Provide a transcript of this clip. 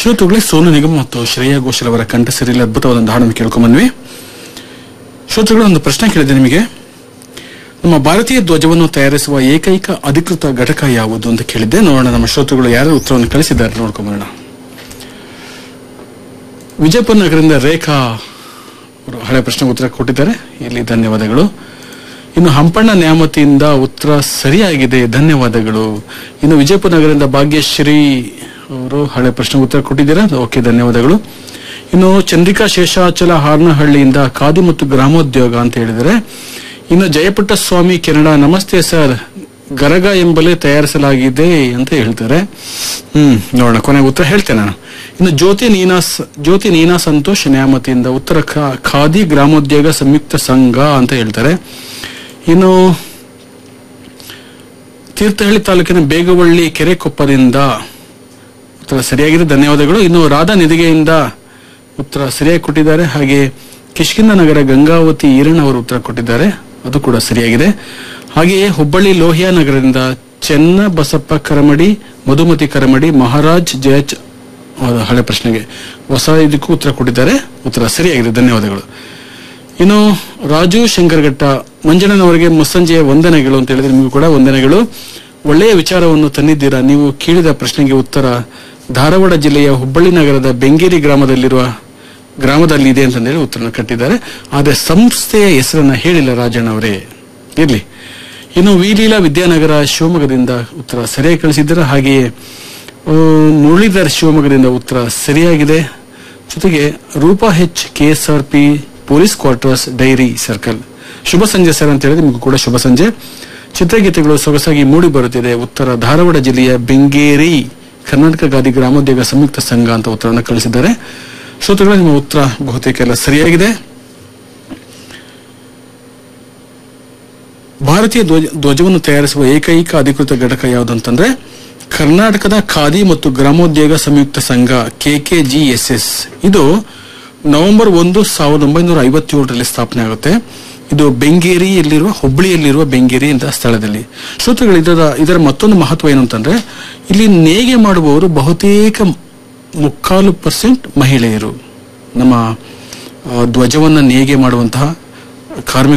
ಶ್ರೋತೃಗಳೇ ಸೋನು ನಿಗಮ್ ಮತ್ತು ಶ್ರೇಯಾ ಘೋಷಲ್ ಅವರ ಕಂಠಸಿರಿಯಲ್ಲಿ ಅದ್ಭುತವಾದ ಹಾಡನ್ನು ಕೇಳ್ಕೊಂಬಂದ್ವಿ ಶ್ರೋತೃಗಳು ಒಂದು ಪ್ರಶ್ನೆ ಕೇಳಿದೆ ನಿಮಗೆ ನಮ್ಮ ಭಾರತೀಯ ಧ್ವಜವನ್ನು ತಯಾರಿಸುವ ಏಕೈಕ ಅಧಿಕೃತ ಘಟಕ ಯಾವುದು ಅಂತ ಕೇಳಿದ್ದೆ ನೋಡೋಣ ನಮ್ಮ ಶ್ರೋತೃಗಳು ಯಾರು ಉತ್ತರವನ್ನು ಕಳಿಸಿದ್ದಾರೆ ನೋಡ್ಕೊಂಬರೋಣ ವಿಜಯಪುರ ನಗರದಿಂದ ರೇಖಾ ಅವರು ಹಳೆ ಪ್ರಶ್ನೆಗೆ ಉತ್ತರ ಕೊಟ್ಟಿದ್ದಾರೆ ಇಲ್ಲಿ ಧನ್ಯವಾದಗಳು ಇನ್ನು ಹಂಪಣ್ಣ ನ್ಯಾಮತಿಯಿಂದ ಉತ್ತರ ಸರಿಯಾಗಿದೆ ಧನ್ಯವಾದಗಳು ಇನ್ನು ವಿಜಯಪುರ ನಗರದಿಂದ ಭಾಗ್ಯಶ್ರೀ ಅವರು ಹಳೆ ಪ್ರಶ್ನೆಗೆ ಉತ್ತರ ಕೊಟ್ಟಿದ್ದೀರಾ ಓಕೆ ಧನ್ಯವಾದಗಳು ಇನ್ನು ಚಂದ್ರಿಕಾ ಶೇಷಾಚಲ ಹಾರ್ನಹಳ್ಳಿಯಿಂದ ಖಾದಿ ಮತ್ತು ಗ್ರಾಮೋದ್ಯೋಗ ಅಂತ ಹೇಳಿದರೆ ಇನ್ನು ಜಯಪುಟ್ಟ ಸ್ವಾಮಿ ಕೆನಡಾ ನಮಸ್ತೆ ಸರ್ ಗರಗ ಎಂಬಲೇ ತಯಾರಿಸಲಾಗಿದೆ ಅಂತ ಹೇಳ್ತಾರೆ ಹ್ಮ್ ನೋಡೋಣ ಕೊನೆಗೆ ಉತ್ತರ ಹೇಳ್ತೇನೆ ನಾನು ಇನ್ನು ಜ್ಯೋತಿ ನೀನಾ ಸ- ಜ್ಯೋತಿ ನೀನಾ ಸಂತೋಷ್ ನ್ಯಾಮತಿಯಿಂದ ಉತ್ತರ ಖಾ- ಖಾದಿ ಗ್ರಾಮೋದ್ಯೋಗ ಸಂಯುಕ್ತ ಸಂಘ ಅಂತ ಹೇಳ್ತಾರೆ ಇನ್ನು ತೀರ್ಥಹಳ್ಳಿ ತಾಲೂಕಿನ ಬೇಗವಳ್ಳಿ ಕೆರೆಕೊಪ್ಪದಿಂದ ಉತ್ತರ ಸರಿಯಾಗಿದೆ ಧನ್ಯವಾದಗಳು ಇನ್ನು ರಾಧಾ ನಿಧಿಗೆಯಿಂದ ಉತ್ತರ ಸರಿಯಾಗಿ ಕೊಟ್ಟಿದ್ದಾರೆ ಹಾಗೆ ಕಿಷ್ಕಿಂದ ನಗರ ಗಂಗಾವತಿ ಈರಣ್ಣ ಅವರು ಉತ್ತರ ಕೊಟ್ಟಿದ್ದಾರೆ ಅದು ಕೂಡ ಸರಿಯಾಗಿದೆ ಹಾಗೆಯೇ ಹುಬ್ಬಳ್ಳಿ ಲೋಹಿಯಾ ನಗರದಿಂದ ಚೆನ್ನ ಬಸಪ್ಪ ಕರಮಡಿ ಮಧುಮತಿ ಕರಮಡಿ ಮಹಾರಾಜ್ ಜಯಚ್ ಅವರ ಹಳೆ ಪ್ರಶ್ನೆಗೆ ಹೊಸ ಇದಕ್ಕೂ ಉತ್ತರ ಕೊಟ್ಟಿದ್ದಾರೆ ಉತ್ತರ ಸರಿಯಾಗಿದೆ ಧನ್ಯವಾದಗಳು ಇನ್ನು ರಾಜು ಶಂಕರಘಟ್ಟ ಮಂಜಣ್ಣನವರಿಗೆ ಮುಸ್ಸಂಜೆಯ ವಂದನೆಗಳು ಅಂತ ಹೇಳಿದ್ರೆ ನಿಮಗೂ ಕೂಡ ವಂದನೆಗಳು ಒಳ್ಳೆಯ ವಿಚಾರವನ್ನು ತಂದಿದ್ದೀರಾ ನೀವು ಕೇಳಿದ ಪ್ರಶ್ನೆಗೆ ಉತ್ತರ ಧಾರವಾಡ ಜಿಲ್ಲೆಯ ಹುಬ್ಬಳ್ಳಿ ನಗರದ ಬೆಂಗೇರಿ ಗ್ರಾಮದಲ್ಲಿರುವ ಗ್ರಾಮದಲ್ಲಿ ಇದೆ ಅಂತಂದೇಳಿ ಉತ್ತರನ ಕಟ್ಟಿದ್ದಾರೆ ಆದರೆ ಸಂಸ್ಥೆಯ ಹೆಸರನ್ನ ಹೇಳಿಲ್ಲ ರಾಜಣ್ಣ ಅವರೇ ಇರ್ಲಿ ಇನ್ನು ವಿಲೀಲಾ ವಿದ್ಯಾನಗರ ಶಿವಮೊಗ್ಗದಿಂದ ಉತ್ತರ ಸರಿಯಾಗಿ ಕಳಿಸಿದ್ದಾರೆ ಹಾಗೆಯೇ ಆ, ಮುರಳೀಧರ್ ಶಿವಮೊಗ್ಗದಿಂದ ಉತ್ತರ ಸರಿಯಾಗಿದೆ ಜೊತೆಗೆ Roopa H K S R P police quarters dairy circle ಶುಭ ಸಂಜೆ ಸರ್ ಅಂತ ಹೇಳಿದ್ರೆ ನಿಮಗೂ ಕೂಡ ಶುಭ ಸಂಜೆ ಚಿತ್ರಗೀತೆಗಳು ಸೊಗಸಾಗಿ ಮೂಡಿ ಬರುತ್ತಿದೆ ಉತ್ತರ ಧಾರವಾಡ ಜಿಲ್ಲೆಯ ಬೆಂಗೇರಿ ಕರ್ನಾಟಕ ಗಾದಿ ಗ್ರಾಮೋದ್ಯೋಗ ಸಂಯುಕ್ತ ಸಂಘ ಅಂತ ಉತ್ತರವನ್ನು ಕಳಿಸಿದ್ದಾರೆ ಶ್ರೋತೃಗಳ ನಿಮ್ಮ ಉತ್ತರ ಬಹುತೇಕ ಎಲ್ಲ ಸರಿಯಾಗಿದೆ ಭಾರತೀಯ ಧ್ವಜ ಧ್ವಜವನ್ನು ತಯಾರಿಸುವ ಏಕೈಕ ಅಧಿಕೃತ ಘಟಕ ಯಾವುದಂತಂದ್ರೆ ಕರ್ನಾಟಕದ ಖಾದಿ ಮತ್ತು ಗ್ರಾಮೋದ್ಯೋಗ ಸಂಯುಕ್ತ ಸಂಘ ಕೆಕೆಜಿಎಸ್ಎಸ್ ಇದು ನವೆಂಬರ್ ಒಂದು ಸಾವಿರದ ಒಂಬೈನೂರ ಐವತ್ತೇಳರಲ್ಲಿ ಸ್ಥಾಪನೆ ಆಗುತ್ತೆ ಇದು ಬೆಂಗೇರಿಯಲ್ಲಿರುವ ಹುಬ್ಬಳ್ಳಿಯಲ್ಲಿರುವ ಬೆಂಗೇರಿ ಅಂತ ಸ್ಥಳದಲ್ಲಿ ಶ್ರೋತೃಗಳು ಇದರ ಇದರ ಮತ್ತೊಂದು ಮಹತ್ವ ಏನು ಅಂತಂದ್ರೆ ಇಲ್ಲಿ ನೇಯ್ಗೆ ಮಾಡುವವರು ಬಹುತೇಕ ಮುಕ್ಕಾಲು ಪರ್ಸೆಂಟ್ ಮಹಿಳೆಯರು ನಮ್ಮ ಆ, ಧ್ವಜವನ್ನ ನೇಯ್ಗೆ ಮಾಡುವಂತಹ ಕಾರ್ಮಿಕ